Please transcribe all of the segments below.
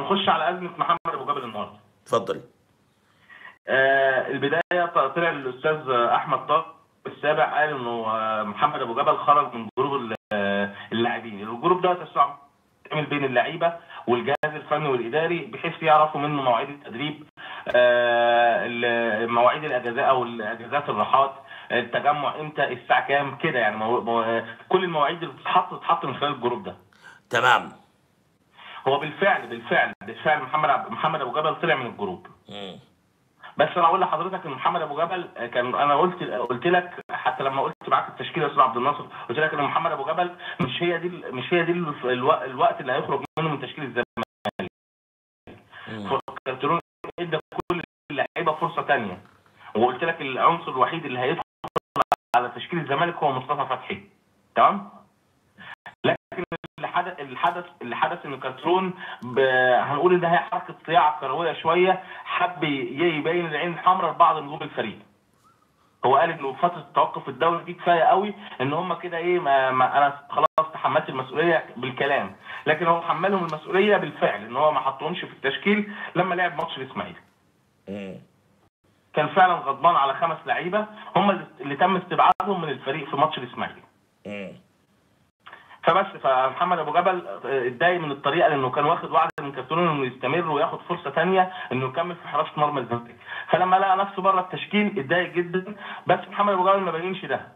نخش على ازمه محمد ابو جبل النهارده اتفضل آه البدايه طلع الاستاذ احمد طه السابع قال انه آه، محمد ابو جبل خرج من جروب ال- آه، اللاعبين الجروب ده تسع تعمل بين اللعيبه والجهاز الفني والاداري بحيث يعرفوا منه مواعيد التدريب آه، ال- مواعيد الاجازات او الاجازات الراحات التجمع امتى الساعه كام كده يعني مو... مو... كل المواعيد اللي بتتحط بتتحط من خلال الجروب ده تمام هو بالفعل بالفعل بالفعل محمد عب... محمد ابو جبل طلع من الجروب مم. بس انا اقول لحضرتك ان محمد ابو جبل كان انا قلت قلت لك حتى لما قلت معاك التشكيل يا استاذ عبد الناصر قلت لك ان محمد ابو جبل مش هي دي مش هي دي الو... الوقت اللي هيخرج منه من تشكيل الزمالك مم. كارترون ادى كل اللعيبه فرصه ثانيه وقلت لك العنصر الوحيد اللي هيدخل على تشكيل الزمالك هو مصطفى فتحي تمام لكن اللي حدث اللي حدث اللي حدث ان كارترون ب... هنقول ان هي حركه صياعه كرويه شويه حب ي- يبين العين الحمراء لبعض نجوم الفريق هو قال انه فتره التوقف الدولي دي كفايه قوي ان هم كده ايه ما, ما انا خلاص تحملت المسؤوليه بالكلام لكن هو حملهم المسؤوليه بالفعل ان هو ما حطهمش في التشكيل لما لعب ماتش الاسماعيلي مم. كان فعلا غضبان على خمس لعيبه هم اللي, اللي تم استبعادهم من الفريق في ماتش الاسماعيلي مم. فبس فمحمد ابو جبل آه، اتضايق من الطريقه لانه كان واخد وعد من كابتنون انه يستمر وياخد فرصه ثانيه انه يكمل في حراسه مرمى الزمالك فلما لقى نفسه بره التشكيل اتضايق جدا بس محمد ابو جبل ما بينش ده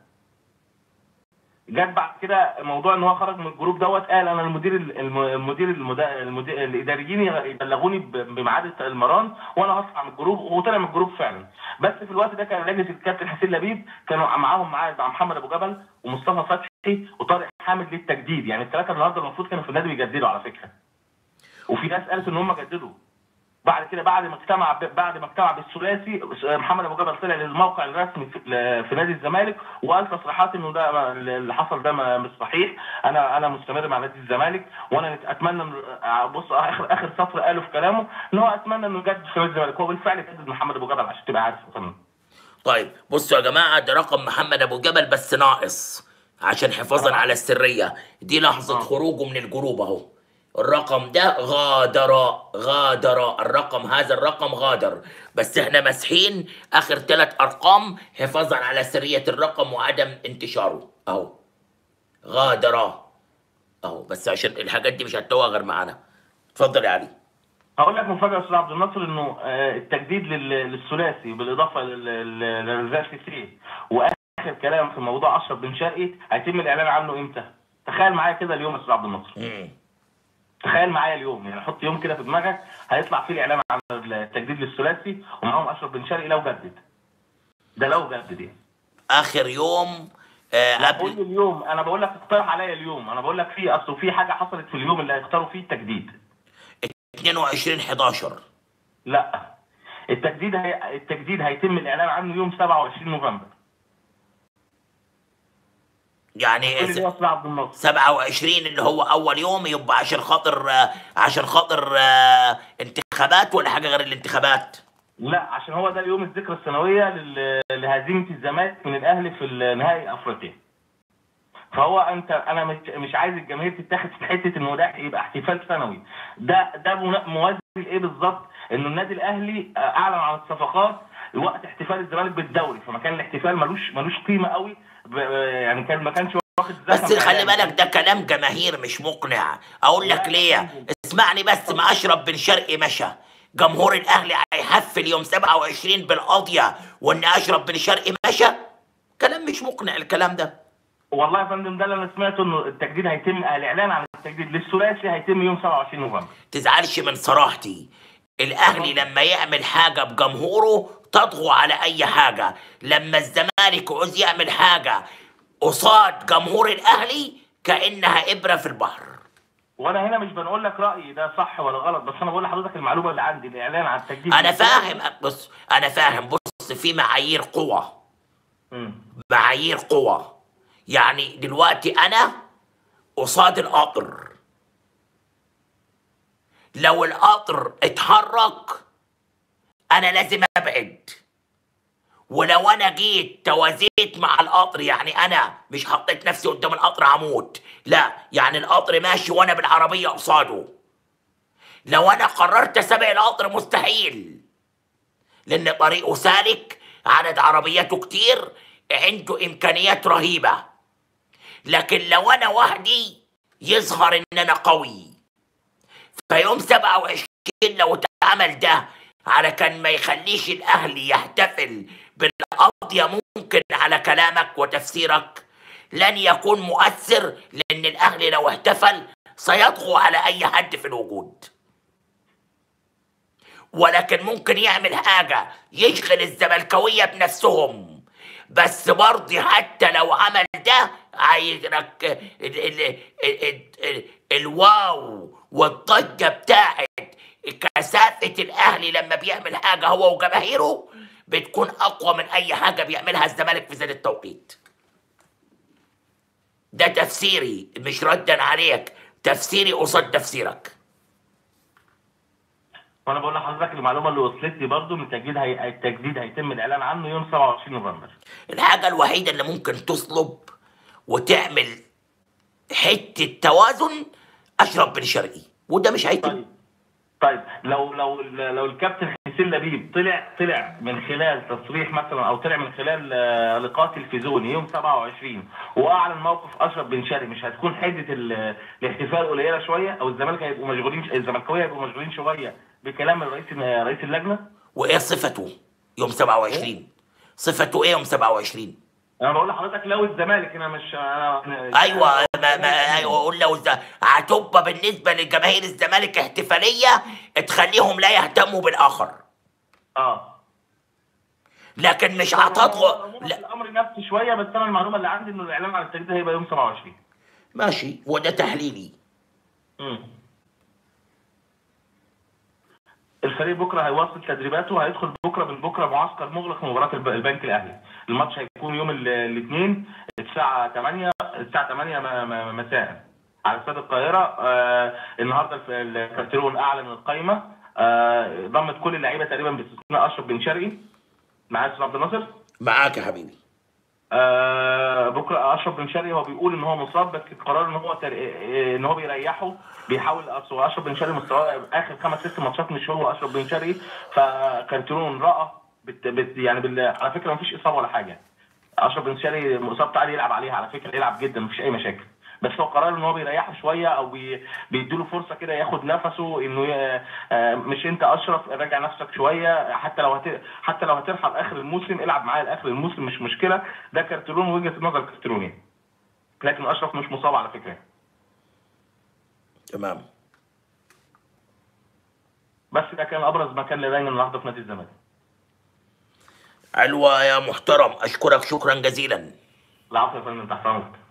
جت بعد كده موضوع ان هو خرج من الجروب دوت قال انا المدير الم- المدير المدا- المدير الاداريين يبلغوني ب- بميعاد المران وانا هطلع من الجروب وطلع من الجروب فعلا بس في الوقت ده كان لجنه الكابتن حسين لبيب كانوا معاهم معاه مع محمد ابو جبل ومصطفى فتحي وطارق حامد للتجديد يعني الثلاثه النهارده المفروض كانوا في النادي بيجددوا على فكره وفي ناس قالت ان هم جددوا بعد كده بعد ما اجتمع ب- بعد ما اجتمع بالثلاثي محمد ابو جبل طلع للموقع الرسمي في, في نادي الزمالك وقال تصريحات انه ده ما- اللي حصل ده ما- مش صحيح انا انا مستمر مع نادي الزمالك وانا اتمنى إن- بص اخر اخر سطر قاله في كلامه ان هو اتمنى انه يجدد في نادي الزمالك هو بالفعل جدد محمد ابو جبل عشان تبقى عارف وطن. طيب بصوا يا جماعه ده رقم محمد ابو جبل بس ناقص عشان حفاظا على السريه دي لحظه آه. خروجه من الجروب اهو الرقم ده غادر غادر الرقم هذا الرقم غادر بس احنا ماسحين اخر ثلاث ارقام حفاظا على سريه الرقم وعدم انتشاره اهو غادر اهو بس عشان الحاجات دي مش هتلاقوها غير معانا اتفضل يا علي هقول لك مفاجاه يا استاذ عبد الناصر انه آه، التجديد لل- للثلاثي بالاضافه لل- لل- لرزاق سيسي واخر كلام في موضوع اشرف بن شرقي هيتم الاعلان عنه امتى؟ تخيل معايا كده اليوم يا استاذ عبد الناصر مم. تخيل معايا اليوم يعني حط يوم كده في دماغك هيطلع فيه الاعلان عن التجديد للثلاثي ومعاهم اشرف بن شرقي لو جدد ده لو جدد يعني اخر يوم آه لا قول لي قبل اليوم انا بقول لك اقترح عليا اليوم انا بقول لك في اصل في حاجه حصلت في اليوم اللي هيختاروا فيه التجديد 22 11 لا التجديد هي... التجديد هيتم الاعلان عنه يوم 27 نوفمبر يعني قول لي يا استاذ عبد الناصر 27 اللي هو اول يوم يبقى عشان خاطر آه، عشان خاطر آه، انتخابات ولا حاجه غير الانتخابات لا عشان هو ده اليوم الذكرى السنويه لل- لهزيمه الزمالك من الاهلي في نهائي افريقيا فهو انت انا مش مش عايز الجماهير تتاخد في حته انه ده يبقى احتفال سنوي ده ده منا- موازي لايه بالظبط انه النادي الاهلي آه، اعلن عن الصفقات وقت احتفال الزمالك بالدوري فما الاحتفال ملوش ملوش قيمه قوي ب- يعني كان ما كانش واخد بس زخم خلي إعلامي. بالك ده كلام جماهير مش مقنع اقول لك لا، ليه فندم. اسمعني بس ما اشرف بن شرقي مشى جمهور الاهلي هيحفل يوم 27 بالقضيه وان اشرف بن شرقي مشى كلام مش مقنع الكلام ده والله يا فندم ده اللي انا سمعته انه التجديد هيتم الاعلان عن التجديد للثلاثي هيتم يوم 27 نوفمبر تزعلش من صراحتي الاهلي لما يعمل حاجه بجمهوره تطغوا على اي حاجه لما الزمالك يعوز يعمل حاجه قصاد جمهور الاهلي كانها ابره في البحر وانا هنا مش بنقول لك رايي ده صح ولا غلط بس انا بقول لحضرتك المعلومه اللي عندي الاعلان عن التجديد انا فاهم بص انا فاهم بص في معايير قوة مم. معايير قوة يعني دلوقتي انا قصاد القطر لو القطر اتحرك انا لازم ابعد ولو انا جيت توازيت مع القطر يعني انا مش حطيت نفسي قدام القطر هموت لا يعني القطر ماشي وانا بالعربية قصاده لو انا قررت اسابق القطر مستحيل لان طريقه سالك عدد عربياته كتير عنده امكانيات رهيبه لكن لو انا وحدي يظهر ان انا قوي فيوم 27 لو اتعمل ده على كان ما يخليش الاهلي يحتفل بالقضيه ممكن على كلامك وتفسيرك لن يكون مؤثر لان الاهلي لو احتفل سيطغو على اي حد في الوجود ولكن ممكن يعمل حاجة يشغل الزملكاوية بنفسهم بس برضه حتى لو عمل ده هيرك ال ال ال ال ال الواو والضجة بتاعت كثافة الأهلي لما بيعمل حاجة هو وجماهيره بتكون أقوى من أي حاجة بيعملها الزمالك في ذات التوقيت ده تفسيري مش ردا عليك تفسيري قصاد تفسيرك وانا بقول لحضرتك المعلومه اللي وصلت لي برضو ان التجديد هي... التجديد هيتم الاعلان عنه يوم 27 نوفمبر الحاجة الوحيدة اللي ممكن تصلب وتعمل حتة توازن أشرف بن شرقي وده مش هيتم طيب طيب لو لو لو الكابتن حسين لبيب طلع طلع من خلال تصريح مثلا او طلع من خلال آه، لقاء تلفزيوني يوم 27 واعلن موقف اشرف بن شرقي مش هتكون حده ال- الاحتفال قليله شويه او الزمالك هيبقوا مشغولين الزملكاويه هيبقوا مشغولين شويه بكلام الرئيس رئيس اللجنه وإيه صفته يوم 27 صفته إيه يوم 27 انا بقول لحضرتك لو الزمالك انا مش انا أنا- ايوه ما ما ايوه اقول لو الز- هتبقى بالنسبه لجماهير الزمالك احتفاليه تخليهم لا يهتموا بالاخر اه لكن مش هتطغى عموماً لا الامر نفسي شويه بس انا المعلومه اللي عندي انه الاعلان عن التجديد هيبقى يوم 27 ماشي وده تحليلي مم. الفريق بكره هيواصل تدريباته هيدخل بكره من بكره معسكر مغلق لمباراه الب- البنك الاهلي الماتش هيكون يوم ال- الاثنين الساعه 8 الساعه 8 م- م- مساء على استاد القاهره آه النهارده الف- الكارتيرون اعلن القائمه آه ضمت كل اللعيبه تقريبا باستثناء اشرف بن شرقي معاه أسامة عبد الناصر معاك يا حبيبي آه بكره اشرف بن شرقي هو بيقول ان هو مصاب بس القرار ان هو تر... آه، ان هو بيريحه بيحاول اصل اشرف بن شرقي مستواه اخر خمس ست ماتشات مش هو اشرف بن شرقي فكارتيرون راى بت... بت... يعني بال... على فكره مفيش اصابه ولا حاجه اشرف بن شرقي اصابته عادي يلعب عليها على فكره يلعب جدا مفيش اي مشاكل بس هو قرار ان هو بيريحه شويه او بي... بيديله فرصه كده ياخد نفسه انه ي... آه، مش انت اشرف راجع نفسك شويه حتى لو هت... حتى لو هترحل اخر الموسم العب معايا لاخر الموسم مش مشكله ده كارتيرون وجهه نظر كارتيرون يعني لكن اشرف مش مصاب على فكره تمام بس ده كان ابرز مكان لدينا النهارده في نادي الزمالك علوة يا محترم اشكرك شكرا جزيلا العفو يا فندم تحت امرك